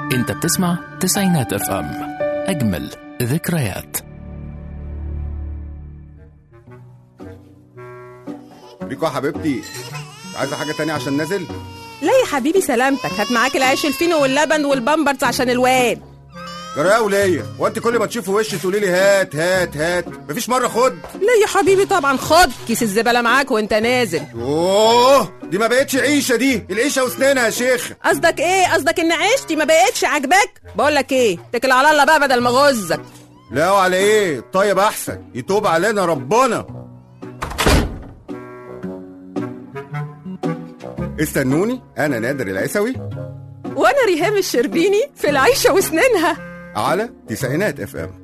انت بتسمع تسعينات اف ام اجمل ذكريات ريكو يا حبيبتي عايزه حاجه تانية عشان نازل لا يا حبيبي سلامتك هات معاك العيش الفينو واللبن والبامبرز عشان الواد جرايه يا وليه وانت كل ما تشوفي وشي تقولي لي هات هات هات مفيش مره خد لا يا حبيبي طبعا خد كيس الزبالة معاك وانت نازل اوه دي ما بقتش عيشه دي العيشه وسنانها يا شيخ قصدك ايه قصدك ان عيشتي ما بقتش عاجباك بقول لك ايه اتكل على الله بقى بدل ما غزك لا وعلى ايه طيب احسن يتوب علينا ربنا استنوني انا نادر العيسوي وانا ريهام الشربيني في العيشة وسنينها على تسعينات اف ام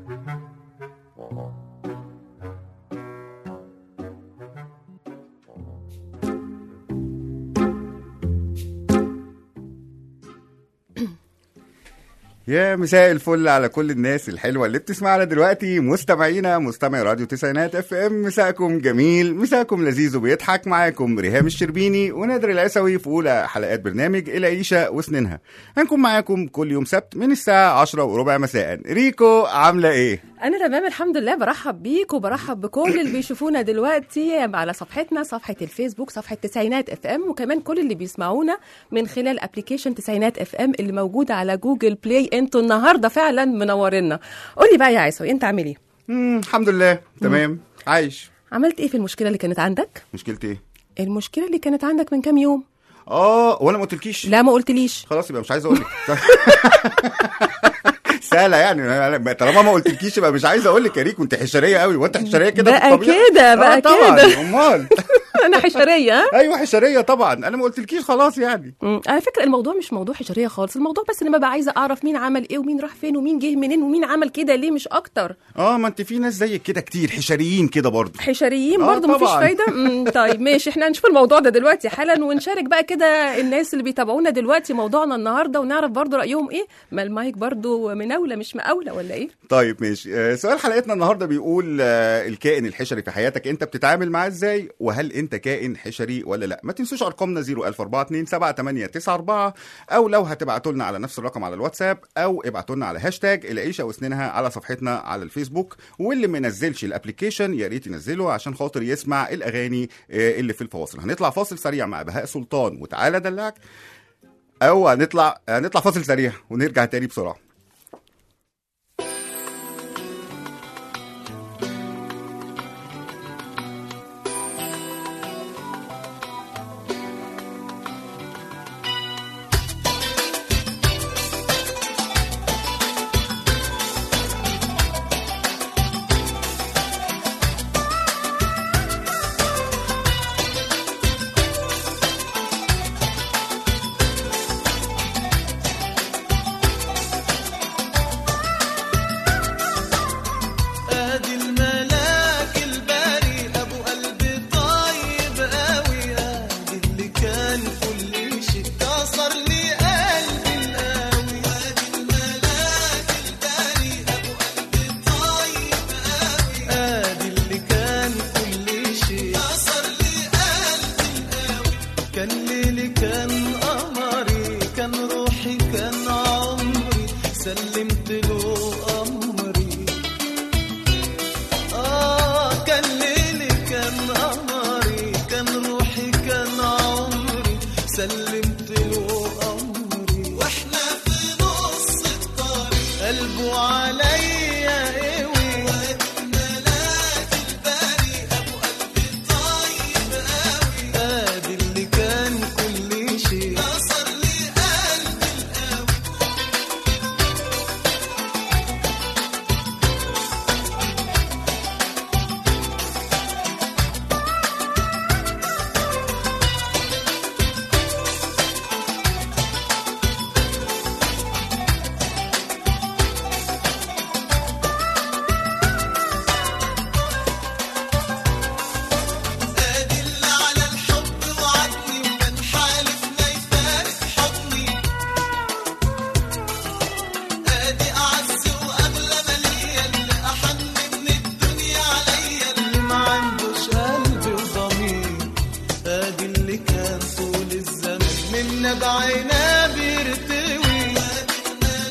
يا مساء الفل على كل الناس الحلوة اللي بتسمعنا دلوقتي مستمعينا مستمعي راديو تسعينات اف ام مساءكم جميل مساءكم لذيذ وبيضحك معاكم ريهام الشربيني ونادر العيسوي في أولى حلقات برنامج العيشة وسنينها هنكون معاكم كل يوم سبت من الساعة 10 وربع مساء ريكو عاملة ايه؟ انا تمام الحمد لله برحب بيك وبرحب بكل اللي بيشوفونا دلوقتي على صفحتنا صفحه الفيسبوك صفحه تسعينات اف ام وكمان كل اللي بيسمعونا من خلال ابلكيشن تسعينات اف ام اللي موجوده على جوجل بلاي انتوا النهارده فعلا منورنا قولي بقى يا عيسوي انت عامل ايه مم الحمد لله تمام عايش عملت ايه في المشكله اللي كانت عندك مشكلتي ايه؟ المشكله اللي كانت عندك من كام يوم اه وانا ما قلتلكيش لا ما قلتليش خلاص يبقى مش عايز اقول لك سهله يعني أنا- طالما ما قلتلكيش يبقى مش عايز اقول لك يا ريكو انت حشريه قوي وانت حشريه كده في بقى الطبيعة؟ كده، بقى آه طبعا كده. امال انا حشريه ها ايوه حشريه طبعا انا ما قلتلكيش خلاص يعني مم. على فكره الموضوع مش موضوع حشريه خالص الموضوع بس ان انا ببقى عايزه اعرف مين عمل ايه ومين راح فين ومين جه منين ومين عمل كده ليه مش اكتر اه ما انت في ناس زيك كده كتير حشريين كده برضه حشريين آه برضه مفيش طبعاً. فايده مم. طيب ماشي احنا هنشوف الموضوع ده دلوقتي حالا ونشارك بقى كده الناس اللي بيتابعونا دلوقتي موضوعنا النهارده ونعرف برضه رايهم ايه ما المايك برضه مناوله مش مقاوله ولا ايه طيب ماشي آه، سؤال حلقتنا النهارده بيقول آه، الكائن الحشري في حياتك انت بتتعامل معاه ازاي وهل انت كائن حشري ولا لا ما تنسوش ارقامنا 00427 او لو هتبعتوا لنا على نفس الرقم على الواتساب او ابعتوا لنا على هاشتاج العيشه وسنينها على صفحتنا على الفيسبوك واللي ما نزلش الابلكيشن يا ريت ينزله عشان خاطر يسمع الاغاني آه، اللي في الفواصل هنطلع فاصل سريع مع بهاء سلطان وتعالى دلعك او هنطلع هنطلع فاصل سريع ونرجع تاني بسرعه ادي الملاك الباري ابو قلبي طيب قوي ادي اللي كان كل شيء كسر لي قلبي القوي ادي الملاك الباري ابو قلبي طيب قوي ادي اللي كان كل شيء كسر لي قلبي القوي كان ليلي كان قمري كان روحي كان عمري سلمت له امري آه كان ليلي كان قمري كان روحي كان عمري سلمت له أمري وإحنا في نص الطريق قلبه عليا قوي ملاك الباري أبو قلبي طيب قوي آدي اللي كان كل شيء كسر لي قلبي القوي ادي اللي على الحب وعدني وكان حالف ما يفارق حضني ادي اعز واغلى مالية اللي احن من الدنيا عليا اللي ما عندوش قلب وضمير ادي اللي كان طول الزمن من نبعنا بيرتوي ادي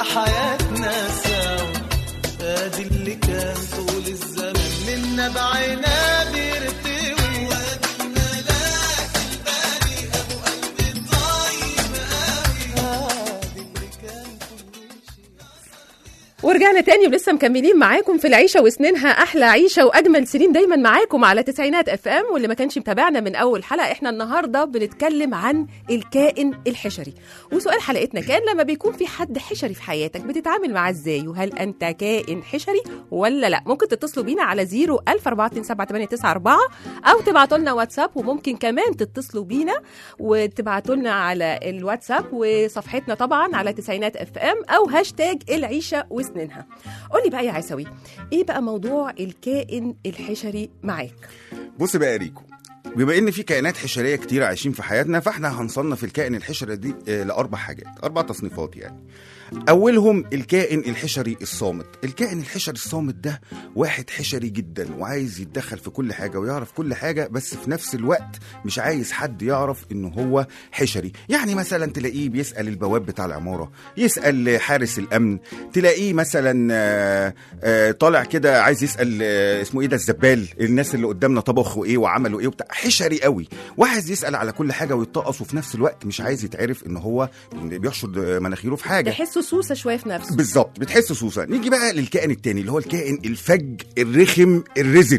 حياتنا سوا ادي اللي كان طول الزمن منا بعينا بيرتوي وادي الملاك الباري ابو قلبي طيب قوي ادي اللي كان كل شيء ورجعنا تاني ولسه مكملين معاكم في العيشه وسنينها احلى عيشه واجمل سنين دايما معاكم على تسعينات اف ام واللي ما كانش متابعنا من اول حلقه احنا النهارده بنتكلم عن الكائن الحشري وسؤال حلقتنا كان لما بيكون في حد حشري في حياتك بتتعامل معاه ازاي وهل انت كائن حشري ولا لا ممكن تتصلوا بينا على 0 او تبعتوا لنا واتساب وممكن كمان تتصلوا بينا وتبعتوا لنا على الواتساب وصفحتنا طبعا على تسعينات اف ام او هاشتاج العيشه وسنينها قولي بقى يا عيسوي ايه بقى موضوع الكائن الحشري معاك بص بقى يا ريكو بما ان في كائنات حشريه كتير عايشين في حياتنا فاحنا هنصنف الكائن الحشري دي آه، لاربع حاجات اربع تصنيفات يعني اولهم الكائن الحشري الصامت الكائن الحشري الصامت ده واحد حشري جدا وعايز يتدخل في كل حاجه ويعرف كل حاجه بس في نفس الوقت مش عايز حد يعرف انه هو حشري يعني مثلا تلاقيه بيسال البواب بتاع العماره يسال حارس الامن تلاقيه مثلا آه، آه، طالع كده عايز يسال آه، اسمه ايه ده الزبال الناس اللي قدامنا طبخوا ايه وعملوا ايه وبتاع حشري قوي وعايز يسال على كل حاجه ويتطقص وفي نفس الوقت مش عايز يتعرف ان هو بيحشر مناخيره في حاجه تحسه سوسه شويه في نفسه بالظبط بتحس سوسه نيجي بقى للكائن التاني اللي هو الكائن الفج الرخم الرزل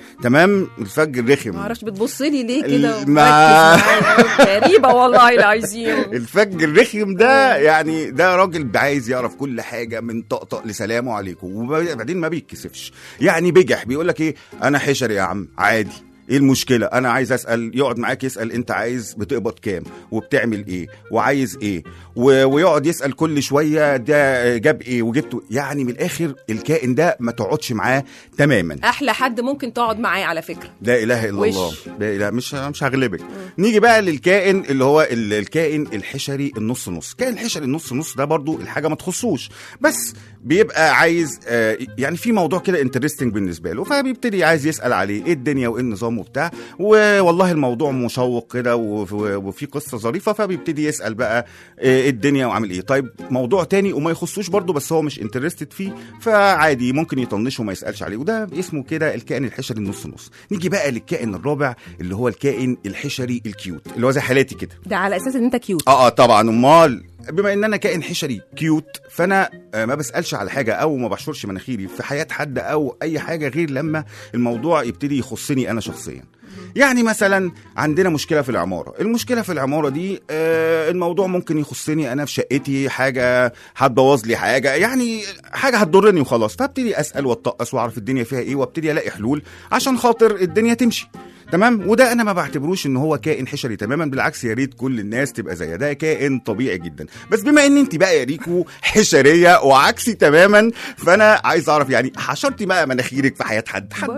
تمام الفج الرخم ما اعرفش بتبص لي ليه كده ال- ما- ومركز معايا؟ غريبه والله العظيم الفج الرخم ده يعني ده راجل عايز يعرف كل حاجه من طقطق لسلامه عليكم وبعدين ما بيتكسفش يعني بجح بيقول لك ايه انا حشري يا عم عادي ايه المشكلة؟ أنا عايز أسأل يقعد معاك يسأل أنت عايز بتقبض كام؟ وبتعمل إيه؟ وعايز إيه؟ و... ويقعد يسأل كل شوية ده جاب إيه وجبته يعني من الآخر الكائن ده ما تقعدش معاه تماما احلى حد ممكن تقعد معاه على فكره لا اله الا وش. الله لا اله مش مش هغلبك نيجي بقى للكائن اللي هو ال- الكائن الحشري النص نص كائن الحشري النص نص ده برضو الحاجه ما تخصوش بس بيبقى عايز آه، يعني في موضوع كده انترستنج بالنسبه له فبيبتدي عايز يسال عليه ايه الدنيا وايه النظام وبتاع والله الموضوع مشوق كده وف- وفي قصه ظريفه فبيبتدي يسال بقى آه، ايه الدنيا وعامل ايه طيب موضوع تاني وما يخصوش برضو بس هو مش انترستد فيه فعادي ممكن يطنشه وما يسالش عليه وده اسمه كده الكائن الحشري النص نص نيجي بقى للكائن الرابع اللي هو الكائن الحشري الكيوت اللي هو زي حالاتي كده ده على اساس ان انت كيوت اه اه طبعا امال بما ان انا كائن حشري كيوت فانا آه، ما بسالش على حاجه او ما بحشرش مناخيري في حياه حد او اي حاجه غير لما الموضوع يبتدي يخصني انا شخصيا يعني مثلا عندنا مشكله في العماره المشكله في العماره دي آه الموضوع ممكن يخصني انا في شقتي حاجه هتبوظ لي حاجه يعني حاجه هتضرني وخلاص فابتدي اسال واتطقس واعرف الدنيا فيها ايه وابتدي الاقي حلول عشان خاطر الدنيا تمشي تمام وده انا ما بعتبروش ان هو كائن حشري تماما بالعكس يا ريت كل الناس تبقى زي ده كائن طبيعي جدا بس بما ان انت بقى يا ريكو حشريه وعكسي تماما فانا عايز اعرف يعني حشرتي بقى مناخيرك في حياه حد حد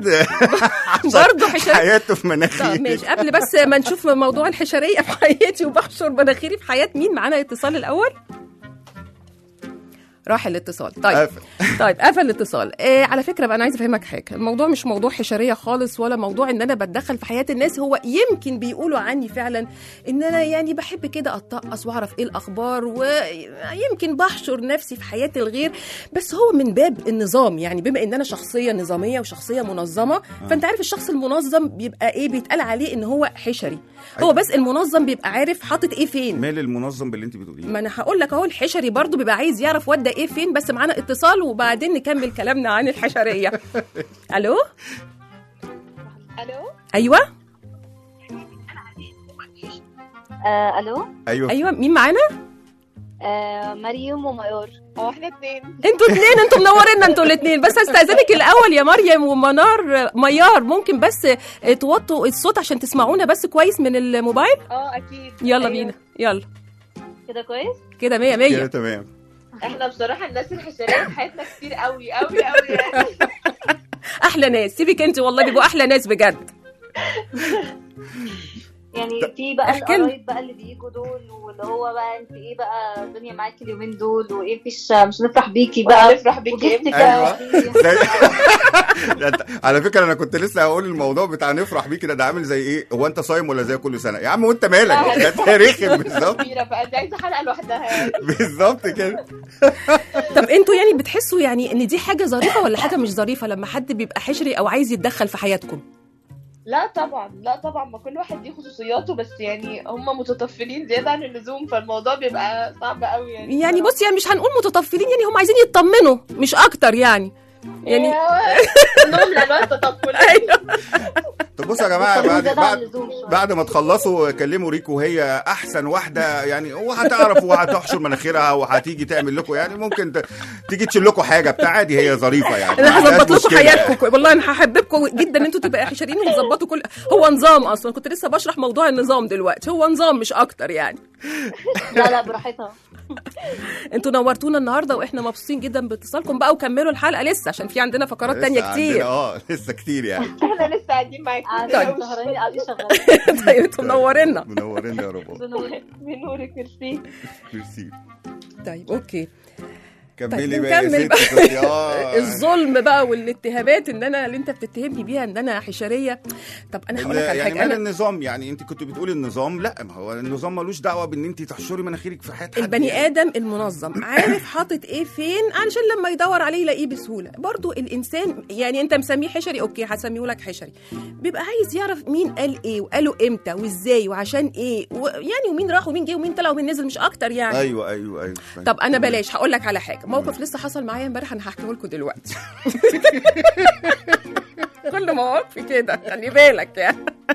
برضه حشري حياته في طب مناخيرك ماشي قبل بس ما نشوف موضوع الحشريه في حياتي وبحشر مناخيري في حياه مين معانا اتصال الاول راح الاتصال طيب قفل. طيب قفل الاتصال آه على فكره بقى انا عايزه افهمك حاجه الموضوع مش موضوع حشريه خالص ولا موضوع ان انا بتدخل في حياه الناس هو يمكن بيقولوا عني فعلا ان انا يعني بحب كده اتطقص واعرف ايه الاخبار ويمكن بحشر نفسي في حياه الغير بس هو من باب النظام يعني بما ان انا شخصيه نظاميه وشخصيه منظمه فانت عارف الشخص المنظم بيبقى ايه بيتقال عليه ان هو حشري هو بس المنظم بيبقى عارف حاطط ايه فين مال المنظم باللي انت بتقوليه ما انا هقول لك اهو الحشري برضو بيبقى عايز يعرف ودى ايه فين بس معانا اتصال وبعدين نكمل كلامنا عن الحشريه الو الو ايوه آه الو ايوه ايوه مين معانا آه مريم وميار هو احنا اتنين انتوا اتنين انتوا منورينا انتوا الاتنين بس هستاذنك الاول يا مريم ومنار ميار ممكن بس توطوا الصوت عشان تسمعونا بس كويس من الموبايل اه اكيد يلا أيوة. بينا يلا كده كويس كده مية كده مية تمام احنا بصراحه الناس الحشريه في حياتنا كتير قوي قوي قوي يعني احلى ناس سيبك انت والله بيبقوا احلى ناس بجد يعني يعني في بقى احكي لنا. القرايب بقى اللي بيجوا دول واللي هو بقى انت ايه بقى الدنيا معاكي اليومين دول وايه مفيش مش هنفرح بيكي بقى نفرح بيكي وجبتك أيوة. بقى زي ده أنت- على فكره انا كنت لسه هقول الموضوع بتاع نفرح بيه كده ده عامل زي ايه هو انت صايم ولا زي كل سنه يا عم وانت مالك ده انت رخم بالظبط كبيره بقى دي عايزه حلقه لوحدها يعني بالظبط كده طب انتوا يعني بتحسوا يعني ان دي حاجه ظريفه ولا حاجه مش ظريفه لما حد بيبقى حشري او عايز يتدخل في حياتكم لا طبعا لا طبعا ما كل واحد ليه خصوصياته بس يعني هم متطفلين زياده عن اللزوم فالموضوع بيبقى صعب قوي يعني يعني بص يعني مش هنقول متطفلين يعني هم عايزين يطمنوا مش اكتر يعني يعني نوم لانواع التطفل طب بصوا يا جماعه بعد زيادة عن بعد اللزوم شوية. بعد ما تخلصوا كلموا ريكو وهي احسن واحده يعني وهتعرف وهتحشر مناخيرها وهتيجي تعمل لكم يعني ممكن ت- تيجي تشيل لكم حاجه بتاع عادي هي ظريفه يعني انا ما عندهاش هظبط لكم مشكلة حياتكم والله انا هحببكم جدا ان انتوا تبقى حشريين وتظبطوا كل هو نظام اصلا كنت لسه بشرح موضوع النظام دلوقتي هو نظام مش اكتر يعني لا لا براحتها انتوا نورتونا النهارده واحنا مبسوطين جدا باتصالكم بقى وكملوا الحلقه لسه عشان في عندنا فقرات لسه تانية عندنا- كتير اه لسه كتير يعني احنا لسه قاعدين معاكم قاعدين سهرانين قاعدين شغالين طيب انتوا منورينا منورين يا رب بنور. بنورك ميرسي ميرسي طيب اوكي كملي طيب بقى يا نكمل ستي بقى. كنت- آه. الظلم بقى والاتهامات ان انا اللي انت بتتهمني بيها ان انا حشريه طب انا هقول لك على يعني حاجه مال انا النظام يعني انت كنت بتقولي النظام لا ما هو النظام ملوش دعوه بان انت تحشري مناخيرك في حياه حد البني يعني. ادم المنظم عارف حاطط ايه فين علشان لما يدور عليه يلاقيه بسهوله برضو الانسان يعني انت مسميه حشري اوكي هسميه لك حشري بيبقى عايز يعرف مين قال ايه وقاله امتى وازاي وعشان ايه ويعني ومين راح ومين جه ومين طلع ومين نزل مش اكتر يعني ايوه ايوه ايوه طيب. طب انا بلاش هقول لك على حاجه موقف لسه حصل معايا امبارح انا هحكيه لكم دلوقتي كل مواقفي كده خلي بالك يعني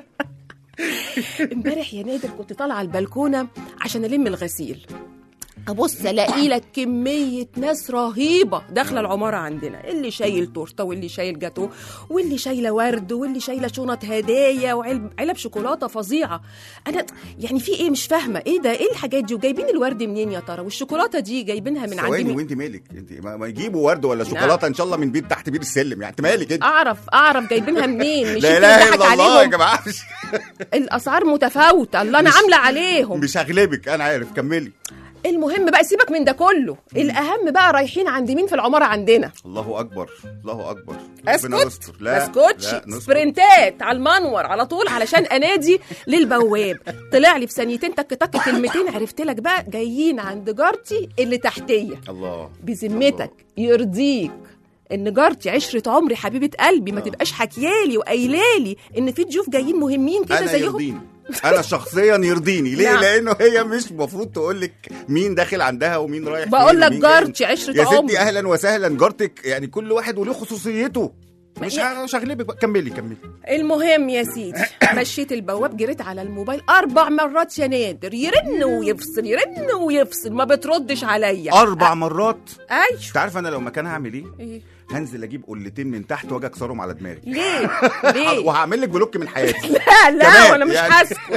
امبارح يا نادر كنت طالعه البلكونه عشان الم الغسيل ابص الاقي لك كميه ناس رهيبه داخله العماره عندنا اللي شايل تورته واللي شايل جاتو واللي شايله ورد واللي شايله شنط هدايا وعلب علب شوكولاته فظيعه انا يعني في ايه مش فاهمه ايه ده ايه الحاجات دي وجايبين الورد منين يا ترى والشوكولاته دي جايبينها من عند ثواني مين وانت مالك انت ما, ما يجيبوا ورد ولا شوكولاته ان شاء الله من بيت تحت بير السلم يعني انت مالك انت اعرف اعرف جايبينها منين مش لا يمكن اله يضحك الا الله يا عليهم جماعه مش, الاسعار متفاوته الله انا مش- عامله عليهم مش هغلبك انا عارف كملي المهم بقى سيبك من ده كله الاهم بقى رايحين عند مين في العماره عندنا الله اكبر الله اكبر ربنا اسكت يستر لا ما اسكتش لا، نستر. سبرنتات على المنور على طول علشان انادي للبواب طلع لي في ثانيتين تك تك كلمتين عرفت لك بقى جايين عند جارتي اللي تحتيه الله بذمتك يرضيك ان جارتي عشره عمري حبيبه قلبي ما آه. تبقاش حكيالي وقايلالي ان في ضيوف جايين مهمين كده انا زيهم يرضيني انا شخصيا يرضيني ليه نعم. لانه هي مش المفروض تقول لك مين داخل عندها ومين رايح بقول فين لك ومين جاي. جارتي عشره يا عمري ستي اهلا وسهلا جارتك يعني كل واحد وله خصوصيته مش يا- ه- مش هغلبك بقى. كملي كملي المهم يا سيدي مشيت البواب جريت على الموبايل اربع مرات يا نادر يرن ويفصل يرن ويفصل ما بتردش عليا اربع مرات ايوه انت عارف انا لو مكانها هعمل ايه إيه؟ هنزل اجيب قلتين من تحت واجي اكسرهم على دماغي ليه ليه وهعمل لك بلوك من حياتي لا لا كمان وانا مش يعني. هسكت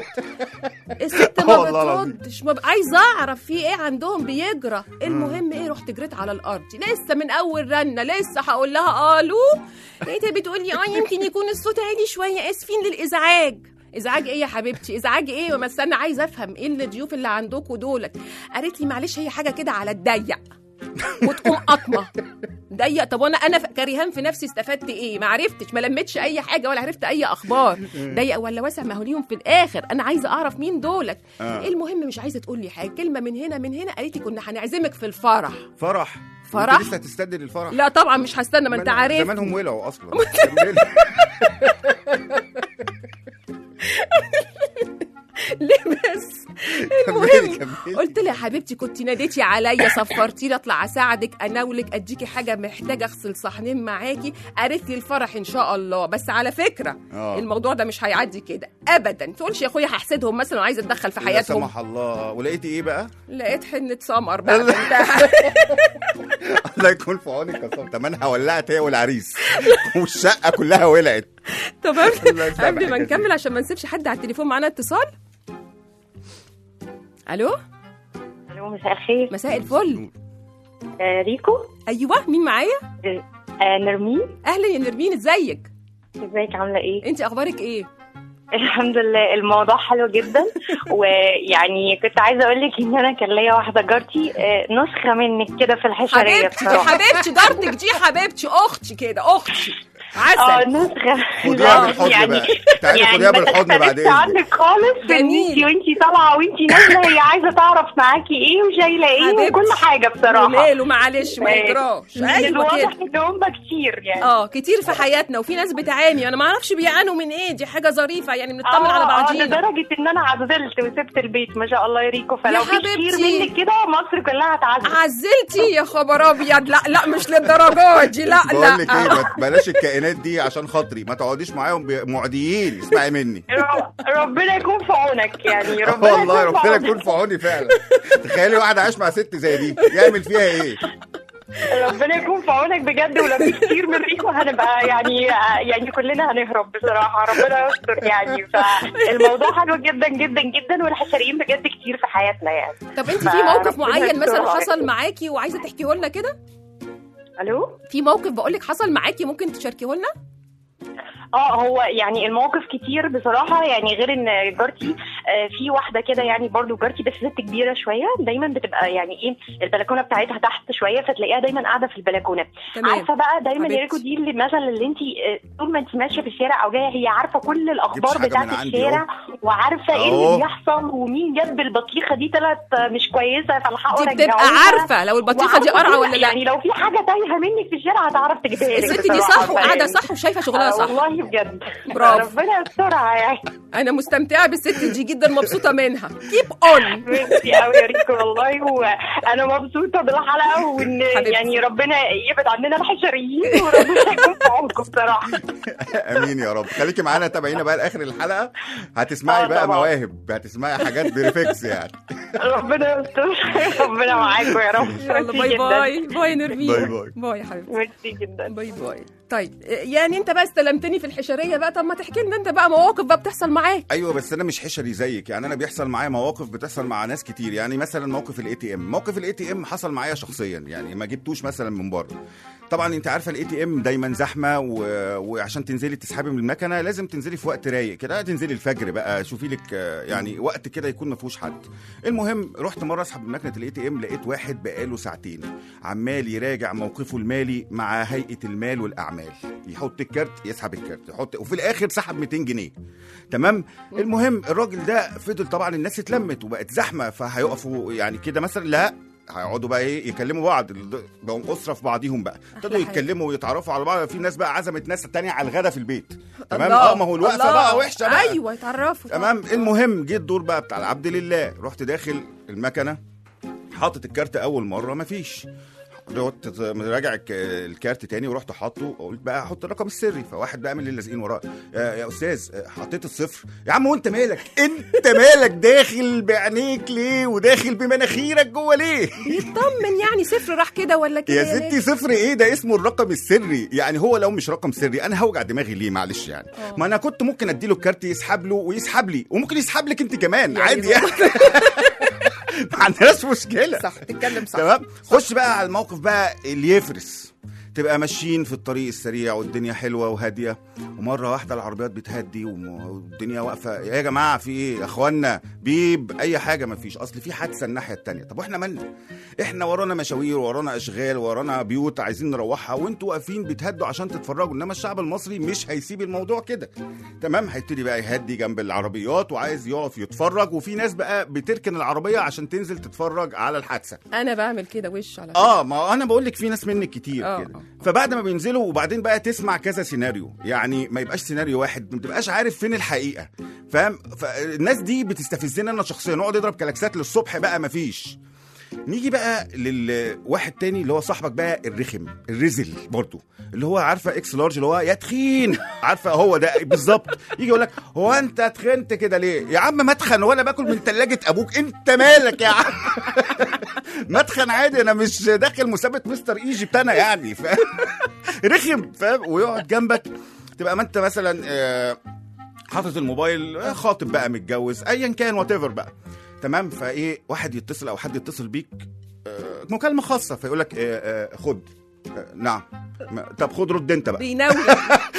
الست آه ما والله العظيم. بتردش ما ب... عايزه اعرف في ايه عندهم بيجرى المهم ايه رحت جريت على الارض لسه من اول رنه لسه هقول لها الو لقيتها بتقول لي اه يمكن يكون الصوت عالي شويه اسفين للازعاج ازعاج ايه يا حبيبتي ازعاج ايه وما استنى عايزه افهم ايه الضيوف اللي عندكم دولت قالت لي معلش هي حاجه كده على الضيق وتقوم قطمه ضيق طب وانا انا كريهان في نفسي استفدت ايه ما عرفتش ما لمتش اي حاجه ولا عرفت اي اخبار ضيق ولا واسع ما هو ليهم في الاخر انا عايزه اعرف مين دولت آه. المهم مش عايزه تقول لي حاجه كلمه من هنا من هنا قالت لي كنا هنعزمك في الفرح فرح فرح؟ انت لسه هتستدل الفرح لا طبعا مش هستنى ما انت زمان- عارف زمانهم ولعوا اصلا كملي. ليه بس كملي المهم كملي قلت لها يا حبيبتي كنت ناديتي عليا صفرتي لي اطلع اساعدك اناولك اديكي حاجه محتاجه اغسل صحنين معاكي قالت لي الفرح ان شاء الله بس على فكره آه. الموضوع ده مش هيعدي كده ابدا تقولش يا اخويا هحسدهم مثلا وعايزه اتدخل في لا حياتهم سمح الله ولقيتي ايه بقى لقيت حنه سمر بقى بنتها. الله يكون في عونك يا صاحبي تمنها ولعت هي والعريس والشقه كلها ولعت تمام الله يسامحك قبل ما يا نكمل عشان ما نسيبش حد على التليفون معانا اتصال الو الو مساء الخير مساء الفل آه ريكو ايوه مين معايا آه نرمين اهلا يا نرمين ازيك ازيك عامله ايه انت اخبارك ايه الحمد لله الموضوع حلو جدا ويعني كنت عايزه اقول لك ان انا كان ليا واحده جارتي آه، نسخه منك كده في الحشريه حبيبتي دي بصراحه حبيبتي جارتك دي حبيبتي اختي كده اختي اه عسل نسخه خديها لا، بالحضن بقى تعالي يعني خديها ما بالحضن بعد تختلفش اذنك عنك خالص في ان جميل. انت وانتي طالعه وانتي نازله هي عايزه تعرف معاكي ايه وشايله ايه حبيبتي. وكل حاجه بصراحه وماله معلش ما آه، يجراش من ايوه الواضح كده ان هم كتير يعني اه كتير في حياتنا وفي ناس بتعاني انا ما اعرفش بيعانوا من ايه دي حاجه ظريفه يعني بنطمن على آه، آه، بعضينا لدرجه ان انا عزلت وسبت البيت ما شاء الله يريكو فلو في كتير حبيبتي. منك كده مصر كلها هتعزل عزلتي يا خبر ابيض لا لا مش للدرجات دي لا بقول لك ايه لا ما- بلاش الكائنات دي عشان خاطري ما تقعديش معاهم بي- معديين اسمعي مني ر- ربنا يكون في عونك يعني ربنا والله يكون في ربنا عونك. يكون في عوني فعلا تخيلي واحد عايش مع ست زي دي يعمل فيها ايه ربنا يكون في عونك بجد ولو في كتير من ريكو هنبقى يعني يعني كلنا هنهرب بصراحه ربنا يستر يعني فالموضوع حلو جدا جدا جدا والحشريين بجد كتير في حياتنا يعني طب انت في موقف فربنا معين مثلا يستر حصل عليك. معاكي وعايزه تحكيه لنا كده الو في موقف بقول لك حصل معاكي ممكن تشاركيه لنا اه هو يعني المواقف كتير بصراحة يعني غير ان جارتي آه، في واحدة كده يعني برضو جارتي بس ست كبيرة شوية دايما بتبقى يعني ايه البلكونة بتاعتها تحت شوية فتلاقيها دايما قاعدة في البلكونة تمام عارفة بقى دايما حبيبتي. يا ريكو دي اللي مثلا اللي انت طول ما انت ماشية في الشارع او جاية هي عارفة كل الاخبار حاجة بتاعت من عندي الشارع وعارفة ايه أهو. اللي بيحصل ومين جاب البطيخة دي طلعت مش كويسة فالحقوا دي بتبقى رجعوها. عارفه لو البطيخه دي وعارفة قرعه كل- ولا لا يعني لو في حاجة تايهة منك في الشارع هتعرف تجيبها لك الست دي بصراحة. صح وقاعده فيعني- صح وشايفه شغلها آه، صح والله بجد برافو. ربنا يسترها يعني انا مستمتعه بالست دي جدا مبسوطه منها كيب اون ميرسي قوي يا ريكو والله وانا مبسوطه بالحلقه وان حبيبتي. يعني ربنا يبعد عننا الحشريين وربنا يكون في عونكم بصراحه امين يا رب خليكي معانا تابعينا بقى لاخر الحلقه هتسمعي آه، بقى طبعا. مواهب هتسمعي حاجات بريفكس يعني ربنا يستر ربنا معاكم يا رب يلا ميرسي باي جداً. باي باي نرمين باي باي. باي يا حبيبتي ميرسي جدا باي باي طيب يعني انت بقى استلمتني في الحشريه بقى طب ما تحكي لنا انت بقى مواقف بقى بتحصل معاك ايوه بس انا مش حشري زيك يعني انا بيحصل معايا مواقف بتحصل مع ناس كتير يعني مثلا موقف الاي تي ام موقف الاي تي ام حصل معايا شخصيا يعني ما جبتوش مثلا من بره طبعا انت عارفه الاي تي ام دايما زحمه و... وعشان تنزلي تسحبي من المكنه لازم تنزلي في وقت رايق كده تنزلي الفجر بقى شوفي لك آه، يعني وقت كده يكون ما فيهوش حد المهم رحت مره اسحب من مكنه الاي تي ام لقيت واحد بقاله ساعتين عمال يراجع موقفه المالي مع هيئه المال والاعمال يحط الكارت يسحب الكارت يحط وفي الاخر سحب 200 جنيه تمام المهم الراجل ده فضل طبعا الناس اتلمت وبقت زحمه فهيقفوا يعني كده مثلا لا هيقعدوا بقى ايه يكلموا بعض بقوا اسره في بعضيهم بقى ابتدوا حاجة. يتكلموا ويتعرفوا على بعض في ناس بقى عزمت ناس تانية على الغدا في البيت تمام الله، اه ما هو الوقفه الله. بقى وحشه بقى ايوه يتعرفوا تمام المهم جه الدور بقى بتاع العبد لله رحت داخل المكنه حاطط الكارت اول مره مفيش رحت راجع الك- الكارت تاني ورحت حاطه قلت بقى احط الرقم السري فواحد بقى من اللي لازقين وراه يا, يا استاذ حطيت الصفر يا عم وانت مالك انت مالك داخل بعينيك ليه وداخل بمناخيرك جوه ليه يطمن يعني صفر راح كده ولا كده يا ستي صفر ايه ده اسمه الرقم السري يعني هو لو مش رقم سري انا هوجع دماغي ليه معلش يعني ما انا كنت ممكن اديله الكارت يسحب له ويسحب لي وممكن يسحب لك انت كمان يعني عادي يعني ما عندناش مشكله صح تتكلم صح تمام خش بقى على الموقف بقى اللي يفرس تبقى ماشيين في الطريق السريع والدنيا حلوه وهاديه ومره واحده العربيات بتهدي وم- والدنيا واقفه يا جماعه في ايه يا اخوانا بيب اي حاجه ما فيش اصل في حادثه الناحيه التانية طب واحنا مالنا احنا ورانا مشاوير ورانا اشغال ورانا بيوت عايزين نروحها وانتوا واقفين بتهدوا عشان تتفرجوا انما الشعب المصري مش هيسيب الموضوع كده تمام هيبتدي بقى يهدي جنب العربيات وعايز يقف يتفرج وفي ناس بقى بتركن العربيه عشان تنزل تتفرج على الحادثه انا بعمل كده وش على فكرة. اه ما انا بقول لك في ناس منك كتير آه، كده آه. فبعد ما بينزلوا وبعدين بقى تسمع كذا سيناريو يعني ما يبقاش سيناريو واحد ما تبقاش عارف فين الحقيقه فاهم فالناس دي بتستفزني انا شخصيا نقعد يضرب كلاكسات للصبح بقى ما فيش نيجي بقى للواحد تاني اللي هو صاحبك بقى الرخم الرزل برضو اللي هو عارفه اكس لارج اللي هو يا تخين عارفه هو ده بالظبط يجي يقول لك هو انت تخنت كده ليه يا عم ما اتخن ولا باكل من ثلاجه ابوك انت مالك يا عم ما اتخن عادي انا مش داخل مسابقه مستر ايجيبت انا يعني ف... رخم فاهم ويقعد جنبك تبقى ما انت مثلا آه، حاطط الموبايل آه، خاطب بقى متجوز ايا كان وات بقى تمام فايه واحد يتصل او حد يتصل بيك آه، مكالمه خاصه فيقول لك آه، آه، خد آه، نعم ما- طب خد رد انت بقى بيناول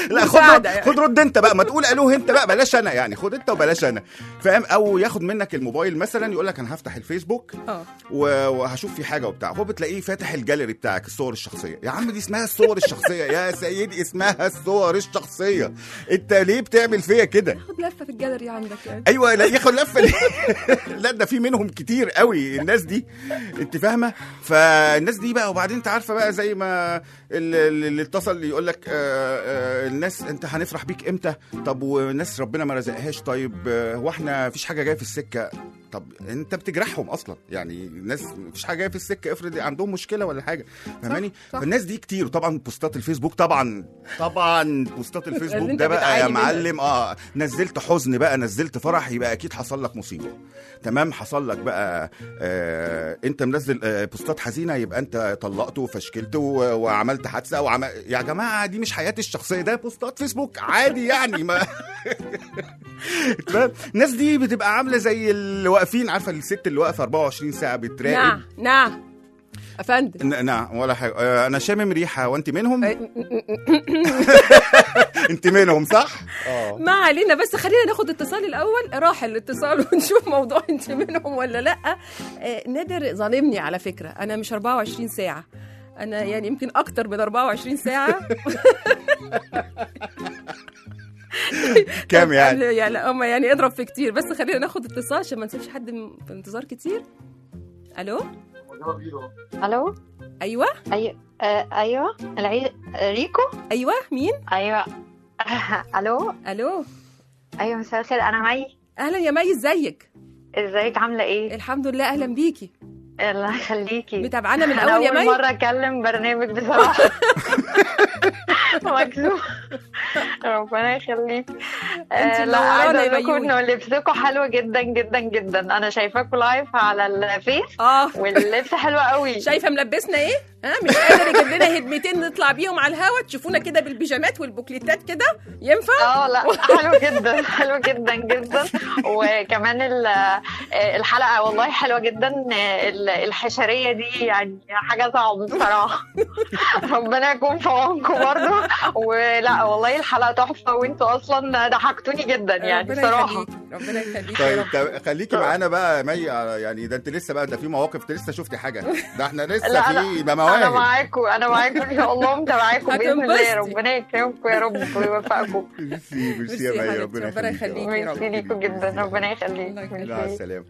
لا خد مساعدة يعني. خد رد انت بقى ما تقول الو انت بقى بلاش انا يعني خد انت وبلاش انا فاهم او ياخد منك الموبايل مثلا يقول لك انا هفتح الفيسبوك اه و- وهشوف في حاجه وبتاع هو بتلاقيه فاتح الجاليري بتاعك الصور الشخصيه يا عم دي اسمها الصور الشخصيه يا سيدي اسمها الصور الشخصيه انت ليه بتعمل فيا كده خد لفه في الجاليري عندك يعني ايوه لا ياخد لفه ليه لا ده في منهم كتير قوي الناس دي انت فاهمه فالناس دي بقى وبعدين انت عارفه بقى زي ما ال- اللي اتصل يقول لك آه، آه، الناس انت هنفرح بيك امتى طب والناس ربنا ما رزقهاش طيب آه، هو احنا مفيش حاجه جايه في السكه طب انت بتجرحهم اصلا يعني الناس مفيش حاجه جايه في السكه افرض عندهم مشكله ولا حاجه فاهماني صح. فالناس دي كتير وطبعا بوستات الفيسبوك طبعا طبعا بوستات الفيسبوك اللي انت ده بقى يا بتعاني منها. معلم اه نزلت حزن بقى نزلت فرح يبقى اكيد حصل لك مصيبه تمام حصل لك بقى آه انت منزل آه بوستات حزينه يبقى انت طلقت وفشكلت و- وعملت حادثه او عمل يا جماعه دي مش حياتي الشخصيه ده بوستات فيسبوك عادي يعني ما تمام؟ الناس دي بتبقى عامله زي اللي واقفين عارفه الست اللي واقفه 24 ساعه بتراقب نعم نعم افندم ن- نعم ولا حاجه آه، انا شامم ريحه وانت منهم انت منهم صح اه ما علينا بس خلينا ناخد اتصال الاول راح الاتصال ونشوف موضوع انت منهم ولا لا آه، نادر ظالمني على فكره انا مش 24 ساعه انا يعني يمكن اكتر من 24 ساعه كام يعني يعني لا هم يعني اضرب في كتير بس خلينا ناخد اتصال عشان ما نسيبش حد م- في انتظار كتير الو الو ايوه ايوه آه ايوه العيد ريكو ايوه مين ايوه الو الو ايوه مساء الخير انا مي اهلا يا مي ازيك ازيك عامله ايه الحمد لله اهلا بيكي الله يخليكي متابعانا من انا الاول يا اول مي مره اكلم برنامج بصراحه مكسوف ربنا يخليك انتي آه، لا منورانا عايزه يا اقول لكم ميوي. انه لبسكم حلو جدا جدا جدا انا شايفاكم لايف على الفيس اه واللبس حلو قوي شايفه ملبسنا ايه ها مش قادر يجيب لنا هدمتين نطلع بيهم على الهوا تشوفونا كده بالبيجامات والبوكليتات كده ينفع اه لا حلو جدا حلو جدا جدا وكمان ال- آه، الحلقه والله حلوه جدا آه، ال- الحشريه دي يعني حاجه صعبه بصراحه ربنا يكون في عونكم برضه ولا والله الحلقه تحفه وانتوا اصلا ضحكتوني جدا يعني ربنا بصراحه يخليكي ربنا يخليكي يا طيب رب طب خليكي معانا بقى يا مي يعني ده انت لسه بقى ده في مواقف انت لسه شفتي حاجه ده احنا لسه لا، في أنا- ده انا مواهب معاكم انا معاكم ان شاء الله متابعاكم باذن الله هتنبسطي. ربنا يكرمكم يا رب ويوفقكم ميرسي ميرسي ميرسي يا يا مي حبيبتي، ربنا ربنا يخليك يخليك. يا رب. ميرسي ليكم جدا ربنا يخليك الله يخليك. مع ميرسي. السلامه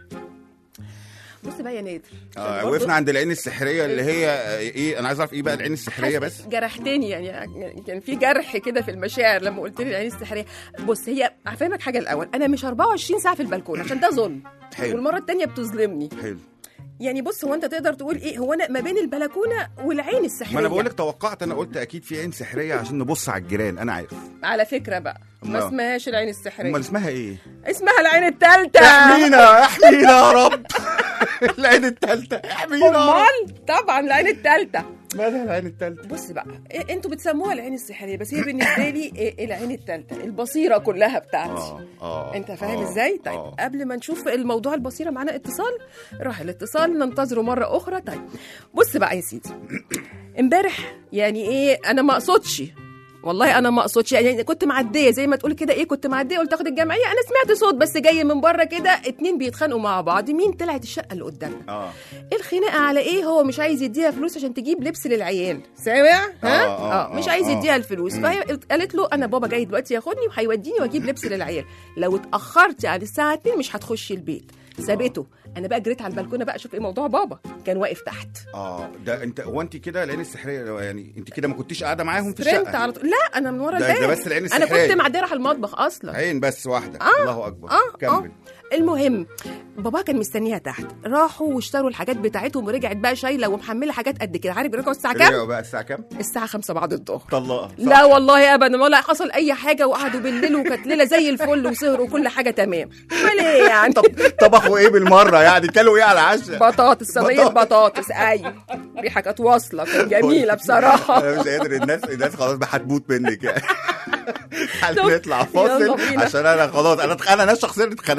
بص بقى يا نادر آه عشان برضو وقفنا عند العين السحريه اللي هي آه، ايه انا عايز اعرف ايه بقى العين السحريه بس جرحتني يعني كان في جرح كده في المشاعر لما قلت لي العين السحريه بص هي هفهمك حاجه الاول انا مش 24 ساعه في البلكونه عشان ده ظلم حلو والمره التانية بتظلمني حلو يعني بص هو انت تقدر تقول ايه هو انا ما بين البلكونه والعين السحريه ما انا بقول لك توقعت انا قلت اكيد في عين سحريه عشان نبص على الجيران انا عارف على فكره بقى ما أمال. اسمهاش العين السحريه امال اسمها ايه اسمها العين الثالثه احمينا احمينا يا رب العين التالتة احمينا يا رب امال طبعا العين الثالثه مالها العين التالتة بص بقى إيه انتوا بتسموها العين السحريه بس هي بالنسبه لي إيه العين الثالثه البصيره كلها بتاعتي اه اه انت فاهم آه، ازاي طيب آه. قبل ما نشوف الموضوع البصيره معانا اتصال راح الاتصال ننتظره مره اخرى طيب بص بقى يا سيدي امبارح يعني ايه انا ما اقصدش والله انا ما اقصدش يعني كنت معديه زي ما تقول كده ايه كنت معديه قلت اخد الجمعيه انا سمعت صوت بس جاي من بره كده اتنين بيتخانقوا مع بعض مين طلعت الشقه اللي قدامنا اه الخناقه على ايه هو مش عايز يديها فلوس عشان تجيب لبس للعيال سامع ها آه، آه، اه مش آه، عايز آه. يديها الفلوس مم. فهي قالت له انا بابا جاي دلوقتي ياخدني وهيوديني واجيب لبس للعيال لو اتاخرتي عن الساعه 2 مش هتخشي البيت سابته انا بقى جريت على البلكونه بقى اشوف ايه موضوع بابا كان واقف تحت اه ده انت هو انت كده العين السحريه يعني انت كده ما كنتش قاعده معاهم في ترنت الشقه على طول لا انا من ورا ده, الباب ده بس العين انا السحريه كنت معديه رايحه المطبخ اصلا عين بس واحده آه، الله اكبر اه كمل اه المهم بابا كان مستنيها تحت راحوا واشتروا الحاجات بتاعتهم ورجعت بقى شايله ومحمله حاجات قد كده عارف رجعوا الساعه كام رجعوا بقى الساعه كام الساعه 5 بعد الظهر طلقها لا والله ابدا ولا حصل اي حاجه وقعدوا بالليل وكانت ليله زي الفل وسهروا وكل حاجه تمام امال ايه يعني طبخوا ايه بالمره يعني كلوا ايه على العشاء بطاطس صينيه بطاطس ايوه ريحه كانت واصله كانت جميله بصراحه انا مش قادر الناس الناس خلاص بقى هتموت منك يعني طب، هنطلع يلا فاصل بينا. عشان انا خلاص انا انا انا شخصيا اتخنقت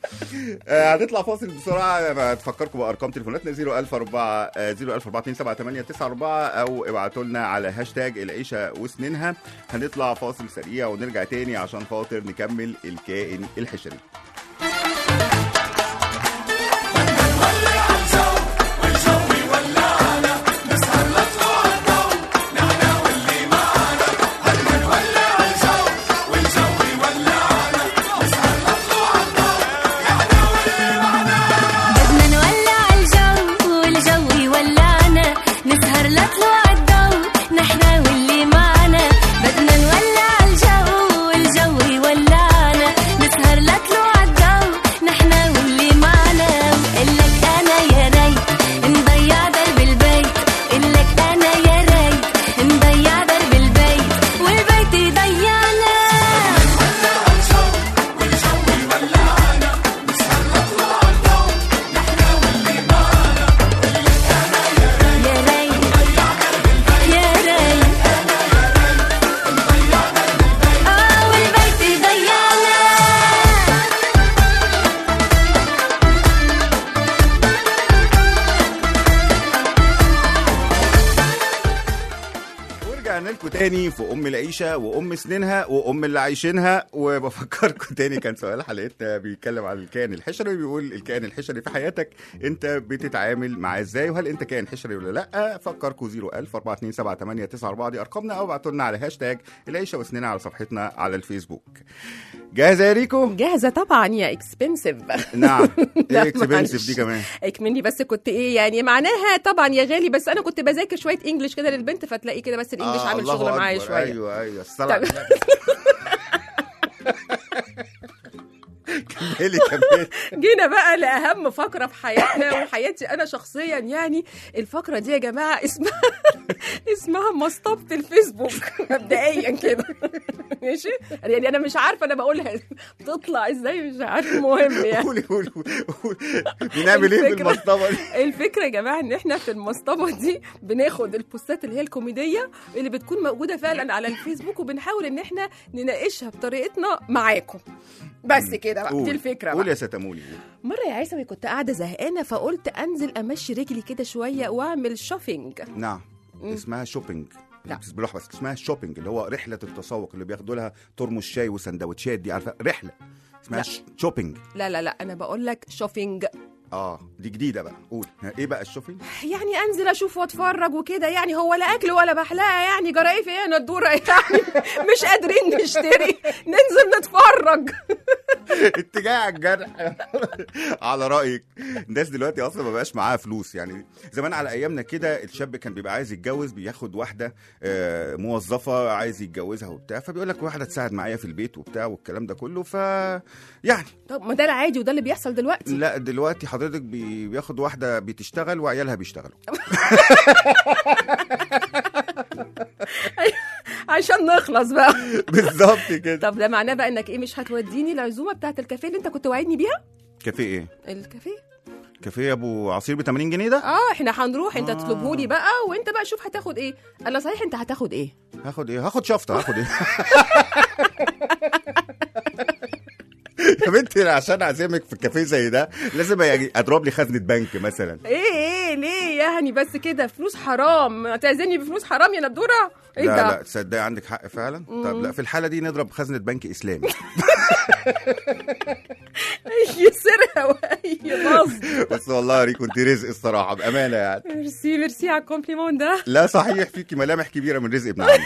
آه، هنطلع فاصل بسرعه بفكركم بارقام تليفوناتنا 01004 010427894 او ابعتوا لنا على هاشتاج العيشه وسنينها هنطلع فاصل سريع ونرجع تاني عشان خاطر نكمل الكائن الحشري بدنا نولع الجو والجو يولعنا نسهر لطلوع الضو نحنا واللي معنا بدنا نولع الجو والجو يولعنا نسهر لطلوع الضو نحنا واللي معنا وقلك انا يا ريت نضيع درب البيت قلك انا يا ريت نضيع درب البيت والبيت يضيعنا يا ريت يا ريت اه والبيت يضيعنا ورجعنا لكم تاني في ام العيشه وام سنينها وام اللي عايشينها وبفكركم تاني كان سؤال حلقتنا بيتكلم عن الكائن الحشري بيقول الكائن الحشري في حياتك انت بتتعامل معاه ازاي وهل انت كائن حشري ولا لا فكركم 01000 427 دي ارقامنا او ابعتوا لنا على هاشتاج العيشه وسنينها على صفحتنا على الفيسبوك جاهزه يا ريكو جاهزه طبعا يا اكسبنسيف نعم لا، ايه اكسبنسيف معلش. دي كمان اكمني بس كنت ايه يعني معناها طبعا يا غالي بس انا كنت بذاكر شويه انجلش كده للبنت فتلاقي كده بس الانجلش آه، عامل الله شغل معايا أكبر. شويه ايوه ايوه الصلاة على طب. النبي. كملي كملي جينا بقى لاهم فقره في حياتنا وحياتي انا شخصيا يعني الفقره دي يا جماعه اسمها اسمها مصطبه الفيسبوك مبدئيا كده ماشي يعني انا مش عارفه انا بقولها بتطلع ازاي مش عارفه المهم يعني قولي قولي قولي. بنعمل ايه في الفكرة- المصطبه دي الفكره يا جماعه ان احنا في المصطبه دي بناخد البوستات اللي هي الكوميديه اللي بتكون موجوده فعلا على الفيسبوك وبنحاول ان احنا نناقشها بطريقتنا معاكم بس كده بقى دي قول. الفكره قول بقى يا ستمولي قول. مره يا عيسى كنت قاعده زهقانه فقلت انزل امشي رجلي كده شويه واعمل شوبينج نعم اسمها شوبينج لا. بالراحه بس اسمها شوبينج اللي هو رحله التسوق اللي بياخدوا لها ترمس شاي وسندوتشات دي عارفه رحله اسمها لا. ش- شوبينج لا لا لا انا بقول لك شوبينج اه دي جديده بقى قول ها، ايه بقى الشوبينج يعني انزل اشوف واتفرج وكده يعني هو لا اكل ولا بحلقه يعني جرى ايه في ايه ندوره يعني مش قادرين نشتري ننزل نتفرج اتجاه على الجرح على رايك الناس دلوقتي اصلا ما بقاش معاها فلوس يعني زمان على ايامنا كده الشاب كان بيبقى عايز يتجوز بياخد واحده آه، موظفه عايز يتجوزها وبتاع فبيقول لك واحده تساعد معايا في البيت وبتاع والكلام ده كله ف يعني طب ما ده العادي وده اللي بيحصل دلوقتي لا دلوقتي حضرتك بي- بياخد واحده بتشتغل وعيالها بيشتغلوا عشان نخلص بقى بالظبط كده طب ده معناه بقى انك ايه مش هتوديني العزومه بتاعت الكافيه اللي انت كنت واعدني بيها كافيه ايه الكافيه كافيه ابو عصير ب 80 جنيه ده اه احنا هنروح انت آه. تطلبهولي بقى وانت بقى شوف هتاخد ايه انا صحيح انت هتاخد ايه هاخد ايه هاخد شفطه هاخد ايه يا بنتي عشان اعزمك في كافيه زي ده لازم يعني اضرب لي خزنه بنك مثلا ايه ايه ليه يعني بس كده فلوس حرام هتعزمني بفلوس حرام يا ندوره ايه لا ده لا تصدقي عندك حق فعلا طب لا في الحاله دي نضرب خزنه بنك اسلامي اي سرقه واي نصب بس والله يا ريكو انت رزق الصراحه بامانه يعني ميرسي ميرسي على الكومبليمون ده لا صحيح فيكي ملامح كبيره من رزق ابن عمي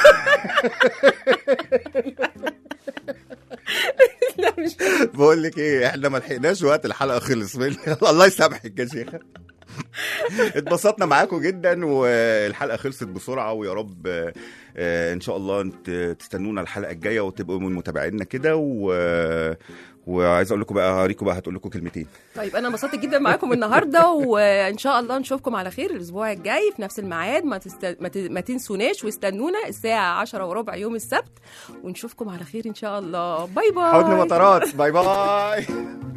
لا مش بقول لك ايه احنا ما لحقناش وقت الحلقه خلص مني الله يسامحك يا شيخه اتبسطنا معاكم جدا والحلقه خلصت بسرعه ويا رب آه، آه، ان شاء الله انت تستنونا الحلقه الجايه وتبقوا من متابعينا كده و... وعايز اقول لكم بقى ريكو بقى هتقول لكم كلمتين طيب انا انبسطت جدا معاكم النهارده وان شاء الله نشوفكم على خير الاسبوع الجاي في نفس الميعاد ما, تست... ما, ت... ما تنسوناش واستنونا الساعه 10 وربع يوم السبت ونشوفكم على خير ان شاء الله باي باي حضن مطارات باي باي